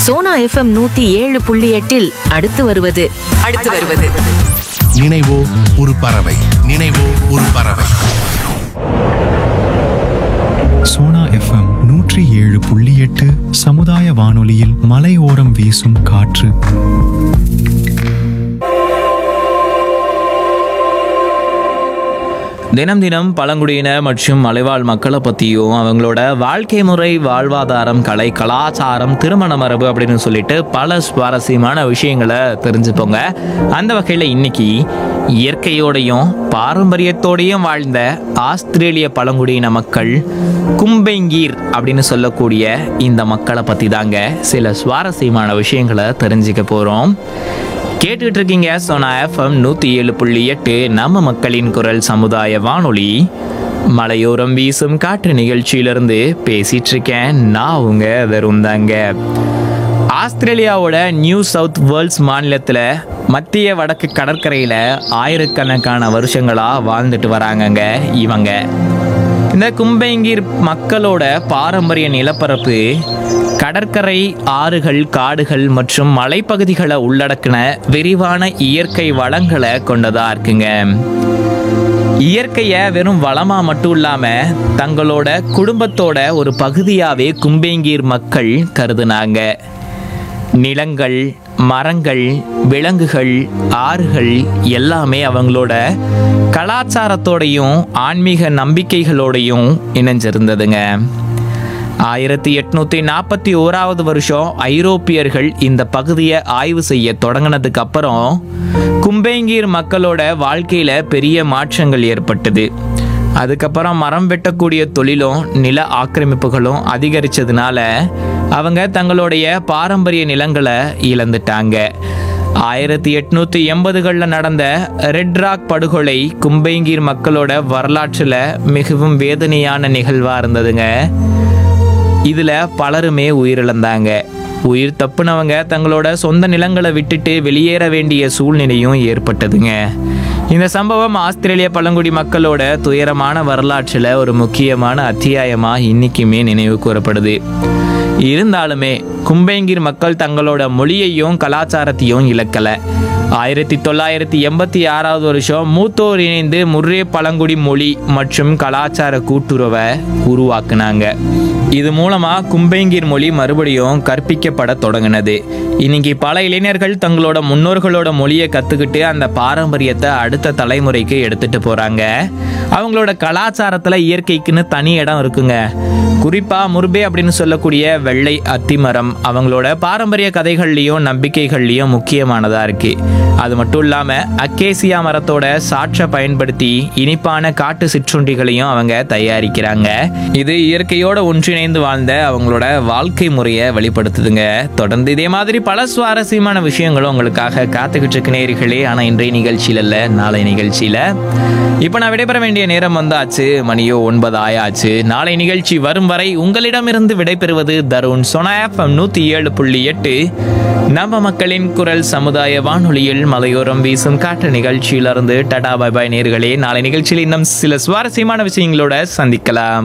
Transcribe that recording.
Sona FM நூத்தி ஏழு புள்ளி எட்டில் அடுத்து வருவது அடுத்து வருவது நினைவோ ஒரு பறவை நினைவோ ஒரு பறவை சோனா எஃப்எம் நூற்றி ஏழு புள்ளி எட்டு சமுதாய வானொலியில் மலையோரம் வீசும் காற்று தினம் தினம் பழங்குடியின மற்றும் மலைவாழ் மக்களை பற்றியும் அவங்களோட வாழ்க்கை முறை வாழ்வாதாரம் கலை கலாச்சாரம் திருமண மரபு அப்படின்னு சொல்லிட்டு பல சுவாரஸ்யமான விஷயங்களை தெரிஞ்சுப்போங்க அந்த வகையில் இன்னைக்கு இயற்கையோடையும் பாரம்பரியத்தோடையும் வாழ்ந்த ஆஸ்திரேலிய பழங்குடியின மக்கள் கும்பெங்கீர் அப்படின்னு சொல்லக்கூடிய இந்த மக்களை பற்றி தாங்க சில சுவாரஸ்யமான விஷயங்களை தெரிஞ்சுக்க போகிறோம் கேட்டுட்டு இருக்கீங்க சோனா எஃப்எம் நூற்றி ஏழு புள்ளி எட்டு நம்ம மக்களின் குரல் சமுதாய வானொலி மலையோரம் வீசும் காற்று நிகழ்ச்சியிலிருந்து பேசிட்டு இருக்கேன் நான் உங்க வெறும் தாங்க ஆஸ்திரேலியாவோட நியூ சவுத் வேர்ல்ஸ் மாநிலத்தில் மத்திய வடக்கு கடற்கரையில் ஆயிரக்கணக்கான வருஷங்களாக வாழ்ந்துட்டு வராங்கங்க இவங்க இந்த கும்பைங்கீர் மக்களோட பாரம்பரிய நிலப்பரப்பு கடற்கரை ஆறுகள் காடுகள் மற்றும் மலைப்பகுதிகளை உள்ளடக்கின விரிவான இயற்கை வளங்களை கொண்டதா இருக்குங்க இயற்கையை வெறும் வளமா மட்டும் இல்லாம தங்களோட குடும்பத்தோட ஒரு பகுதியாவே கும்பேங்கீர் மக்கள் கருதுனாங்க நிலங்கள் மரங்கள் விலங்குகள் ஆறுகள் எல்லாமே அவங்களோட கலாச்சாரத்தோடையும் ஆன்மீக நம்பிக்கைகளோடையும் இணைஞ்சிருந்ததுங்க ஆயிரத்தி எட்நூத்தி நாற்பத்தி ஓராவது வருஷம் ஐரோப்பியர்கள் இந்த பகுதியை ஆய்வு செய்ய தொடங்கினதுக்கு அப்புறம் கும்பேங்கீர் மக்களோட வாழ்க்கையில பெரிய மாற்றங்கள் ஏற்பட்டது அதுக்கப்புறம் மரம் வெட்டக்கூடிய தொழிலும் நில ஆக்கிரமிப்புகளும் அதிகரிச்சதுனால அவங்க தங்களுடைய பாரம்பரிய நிலங்களை இழந்துட்டாங்க ஆயிரத்தி எட்நூத்தி எண்பதுகளில் நடந்த ரெட் ராக் படுகொலை கும்பைங்கீர் மக்களோட வரலாற்றில் மிகவும் வேதனையான நிகழ்வாக இருந்ததுங்க இதில் பலருமே உயிரிழந்தாங்க உயிர் தப்புனவங்க தங்களோட சொந்த நிலங்களை விட்டுட்டு வெளியேற வேண்டிய சூழ்நிலையும் ஏற்பட்டதுங்க இந்த சம்பவம் ஆஸ்திரேலிய பழங்குடி மக்களோட துயரமான வரலாற்றில் ஒரு முக்கியமான அத்தியாயமாக இன்னைக்குமே நினைவு கூறப்படுது இருந்தாலுமே கும்பேங்கீர் மக்கள் தங்களோட மொழியையும் கலாச்சாரத்தையும் இழக்கல ஆயிரத்தி தொள்ளாயிரத்தி எண்பத்தி ஆறாவது வருஷம் மூத்தோர் இணைந்து முர்ரே பழங்குடி மொழி மற்றும் கலாச்சார கூட்டுறவை உருவாக்குனாங்க இது மூலமா கும்பேங்கீர் மொழி மறுபடியும் கற்பிக்கப்பட தொடங்கினது இன்னைக்கு பல இளைஞர்கள் தங்களோட முன்னோர்களோட மொழியை கத்துக்கிட்டு அந்த பாரம்பரியத்தை அடுத்த தலைமுறைக்கு எடுத்துட்டு போறாங்க அவங்களோட கலாச்சாரத்துல இயற்கைக்குன்னு தனி இடம் இருக்குங்க குறிப்பா முர்பே அப்படின்னு சொல்லக்கூடிய வெள்ளை அத்திமரம் அவங்களோட பாரம்பரிய கதைகள்லயும் நம்பிக்கைகள்லயும் முக்கியமானதா இருக்கு அது மட்டும் இல்லாம அக்கேசியா மரத்தோட சாற்றை பயன்படுத்தி இனிப்பான காட்டு சிற்றுண்டிகளையும் அவங்க தயாரிக்கிறாங்க இது இயற்கையோட ஒன்றிணைந்து வாழ்ந்த அவங்களோட வாழ்க்கை முறையை வெளிப்படுத்துதுங்க தொடர்ந்து இதே மாதிரி பல சுவாரஸ்யமான விஷயங்களும் உங்களுக்காக காத்துக்கிட்டு இருக்கு நேர்களே ஆனா இன்றைய நிகழ்ச்சியில இல்ல நாளை நிகழ்ச்சியில இப்போ நான் விடைபெற வேண்டிய நேரம் வந்தாச்சு மணியோ ஒன்பது ஆயாச்சு நாளை நிகழ்ச்சி வரும் வரை உங்களிடமிருந்து விடைபெறுவது தருண் சொனா எஃப்எம் நூத்தி ஏழு புள்ளி எட்டு நம்ம மக்களின் குரல் சமுதாய வானொலியில் மலையோரம் வீசும் காற்று நிகழ்ச்சியிலிருந்து டடா பாய் பாய் நேர்களே நாளை நிகழ்ச்சியில் இன்னும் சில சுவாரஸ்யமான விஷயங்களோட சந்திக்கலாம்